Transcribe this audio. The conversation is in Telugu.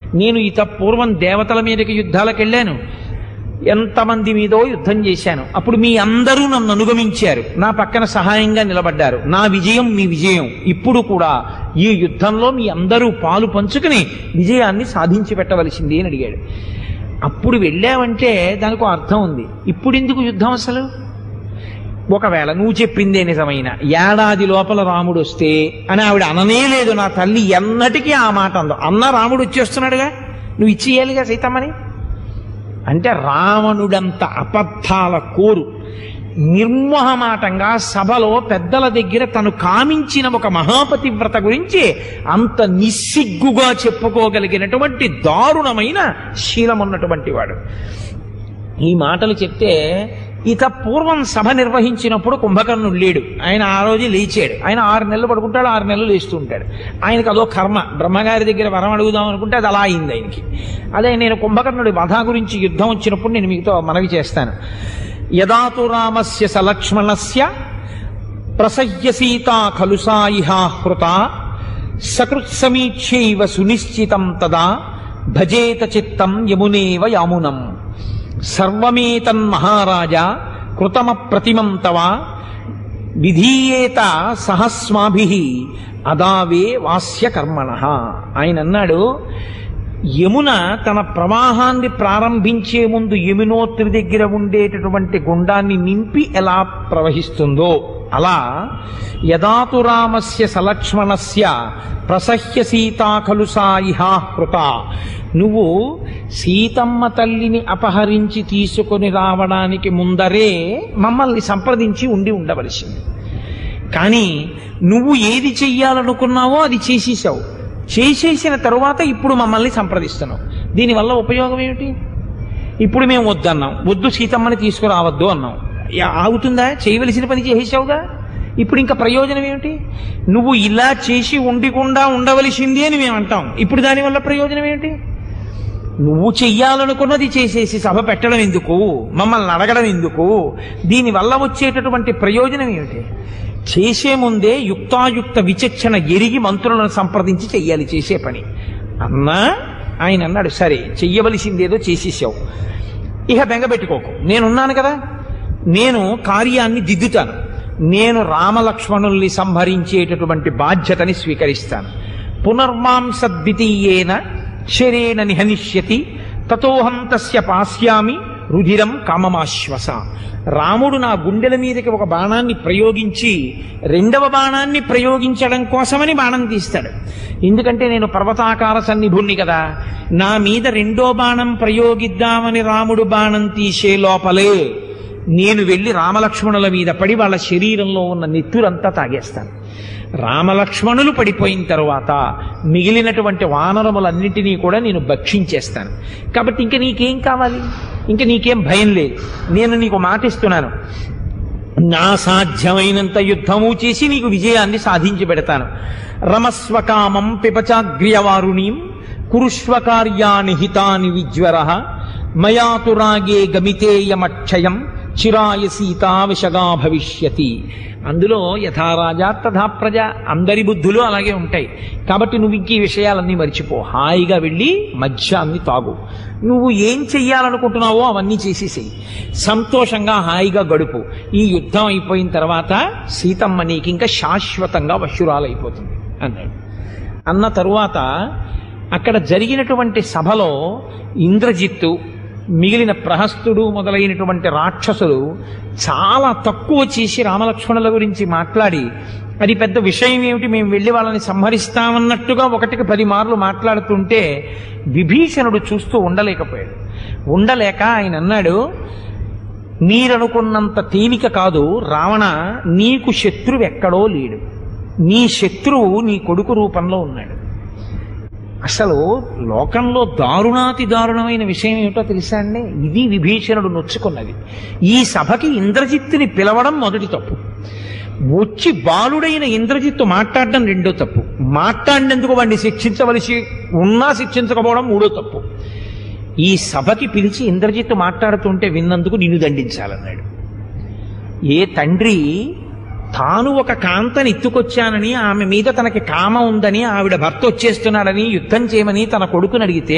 నేను ఇత పూర్వం దేవతల మీదకి యుద్ధాలకు వెళ్ళాను ఎంతమంది మీదో యుద్ధం చేశాను అప్పుడు మీ అందరూ నన్ను అనుగమించారు నా పక్కన సహాయంగా నిలబడ్డారు నా విజయం మీ విజయం ఇప్పుడు కూడా ఈ యుద్ధంలో మీ అందరూ పాలు పంచుకుని విజయాన్ని సాధించి పెట్టవలసింది అని అడిగాడు అప్పుడు వెళ్ళావంటే దానికి ఒక అర్థం ఉంది ఇప్పుడు ఎందుకు యుద్ధం అసలు ఒకవేళ నువ్వు చెప్పిందే నిజమైన ఏడాది లోపల రాముడు వస్తే అని ఆవిడ అననే లేదు నా తల్లి ఎన్నటికీ ఆ మాట అందో అన్న రాముడు వచ్చేస్తున్నాడుగా నువ్వు ఇచ్చేయాలిగా సీతమ్మని అంటే రావణుడంత అబద్ధాల కోరు నిర్మోహమాటంగా సభలో పెద్దల దగ్గర తను కామించిన ఒక మహాపతివ్రత గురించి అంత నిస్సిగ్గుగా చెప్పుకోగలిగినటువంటి దారుణమైన శీలం ఉన్నటువంటి వాడు ఈ మాటలు చెప్తే ఇత పూర్వం సభ నిర్వహించినప్పుడు కుంభకర్ణుడు లేడు ఆయన ఆ రోజు లేచాడు ఆయన ఆరు నెలలు పడుకుంటాడు ఆరు నెలలు లేస్తూ ఉంటాడు ఆయనకు అదో కర్మ బ్రహ్మగారి దగ్గర వరం అడుగుదాం అనుకుంటే అది అలా అయింది ఆయనకి అదే నేను కుంభకర్ణుడి వధ గురించి యుద్ధం వచ్చినప్పుడు నేను మీతో మనవి చేస్తాను యదాతు రామస్య సలక్ష్మణస్య ప్రసహ్య సీతా ఖలు సాయిహాహృత సకృత్సమీక్షైవ సునిశ్చితం తదా భజేత చిత్తం యమునేవ యామునం సర్వమేతన్మహారాజా కృతమ ప్రతిమం తవ విధీయేత సహస్మాభి అదావే వాస్య కర్మణ ఆయన అన్నాడు యమున తన ప్రవాహాన్ని ప్రారంభించే ముందు యమునోత్రి దగ్గర ఉండేటటువంటి గుండాన్ని నింపి ఎలా ప్రవహిస్తుందో అలా యదాతు రామస్య సలక్ష్మణస్య ప్రసహ్య సీతా ఖలు సాయిహాహృత నువ్వు సీతమ్మ తల్లిని అపహరించి తీసుకొని రావడానికి ముందరే మమ్మల్ని సంప్రదించి ఉండి ఉండవలసింది కానీ నువ్వు ఏది చెయ్యాలనుకున్నావో అది చేసేసావు చేసేసిన తరువాత ఇప్పుడు మమ్మల్ని సంప్రదిస్తున్నావు దీనివల్ల ఉపయోగం ఏమిటి ఇప్పుడు మేము వద్దన్నాం వద్దు సీతమ్మని తీసుకురావద్దు అన్నాం యా- ఆగుతుందా చేయవలసిన పని చేసేసావుగా ఇప్పుడు ఇంకా ప్రయోజనం ఏమిటి నువ్వు ఇలా చేసి ఉండికుండా ఉండవలసింది అని మేము అంటాం ఇప్పుడు దానివల్ల ప్రయోజనం ఏమిటి నువ్వు చెయ్యాలనుకున్నది చేసేసి సభ పెట్టడం ఎందుకు మమ్మల్ని అడగడం ఎందుకు దీనివల్ల వచ్చేటటువంటి ప్రయోజనం ఏమిటి చేసే ముందే యుక్తాయుక్త విచక్షణ ఎరిగి మంత్రులను సంప్రదించి చెయ్యాలి చేసే పని అన్నా ఆయన అన్నాడు సరే చెయ్యవలసిందేదో చేసేసావు ఇక బెంగపెట్టుకోకు నేనున్నాను కదా నేను కార్యాన్ని దిద్దుతాను నేను రామలక్ష్మణుల్ని సంహరించేటటువంటి బాధ్యతని స్వీకరిస్తాను పునర్మాంసద్వితీయేన శరేణ నిహనిష్యతి తతోహం తస్య పాస్యామి రుధిరం కామమాశ్వస రాముడు నా గుండెల మీదకి ఒక బాణాన్ని ప్రయోగించి రెండవ బాణాన్ని ప్రయోగించడం కోసమని బాణం తీస్తాడు ఎందుకంటే నేను పర్వతాకార సన్నిభుణ్ణి కదా నా మీద రెండో బాణం ప్రయోగిద్దామని రాముడు బాణం తీసే లోపలే నేను వెళ్ళి రామలక్ష్మణుల మీద పడి వాళ్ళ శరీరంలో ఉన్న నెత్తురంతా తాగేస్తాను రామలక్ష్మణులు పడిపోయిన తరువాత మిగిలినటువంటి వానరములన్నింటినీ కూడా నేను భక్షించేస్తాను కాబట్టి ఇంక నీకేం కావాలి ఇంక నీకేం భయం లేదు నేను నీకు మాటిస్తున్నాను నా సాధ్యమైనంత యుద్ధము చేసి నీకు విజయాన్ని సాధించి పెడతాను రమస్వకామం పిపచాగ్ర్యవారుణీం కురుష్వ కార్యాని హితాని విజ్వర మయాతురాగే గమితేయమక్షయం చిరాయ సీతా విషగా భవిష్యతి అందులో యథారాజా తథా ప్రజ అందరి బుద్ధులు అలాగే ఉంటాయి కాబట్టి నువ్వు ఇంక ఈ విషయాలన్నీ మర్చిపో హాయిగా వెళ్ళి మద్యాన్ని తాగు నువ్వు ఏం చెయ్యాలనుకుంటున్నావో అవన్నీ చేసేసేయి సంతోషంగా హాయిగా గడుపు ఈ యుద్ధం అయిపోయిన తర్వాత సీతమ్మ నీకు ఇంకా శాశ్వతంగా వశురాలైపోతుంది అన్నాడు అన్న తరువాత అక్కడ జరిగినటువంటి సభలో ఇంద్రజిత్తు మిగిలిన ప్రహస్తుడు మొదలైనటువంటి రాక్షసులు చాలా తక్కువ చేసి రామలక్ష్మణుల గురించి మాట్లాడి అది పెద్ద విషయం ఏమిటి మేము వెళ్ళి వాళ్ళని సంహరిస్తామన్నట్టుగా ఒకటికి పది మార్లు మాట్లాడుతుంటే విభీషణుడు చూస్తూ ఉండలేకపోయాడు ఉండలేక ఆయన అన్నాడు మీరనుకున్నంత తేలిక కాదు రావణ నీకు శత్రువు ఎక్కడో లేడు నీ శత్రువు నీ కొడుకు రూపంలో ఉన్నాడు అసలు లోకంలో దారుణాతి దారుణమైన విషయం ఏమిటో తెలుసా అండి ఇది విభీషణుడు నొచ్చుకున్నది ఈ సభకి ఇంద్రజిత్తుని పిలవడం మొదటి తప్పు వచ్చి బాలుడైన ఇంద్రజిత్తు మాట్లాడడం రెండో తప్పు మాట్లాడినందుకు వాడిని శిక్షించవలసి ఉన్నా శిక్షించకపోవడం మూడో తప్పు ఈ సభకి పిలిచి ఇంద్రజిత్తు మాట్లాడుతుంటే విన్నందుకు నిన్ను దండించాలన్నాడు ఏ తండ్రి తాను ఒక కాంతని ఎత్తుకొచ్చానని ఆమె మీద తనకి కామ ఉందని ఆవిడ భర్త వచ్చేస్తున్నాడని యుద్ధం చేయమని తన కొడుకుని అడిగితే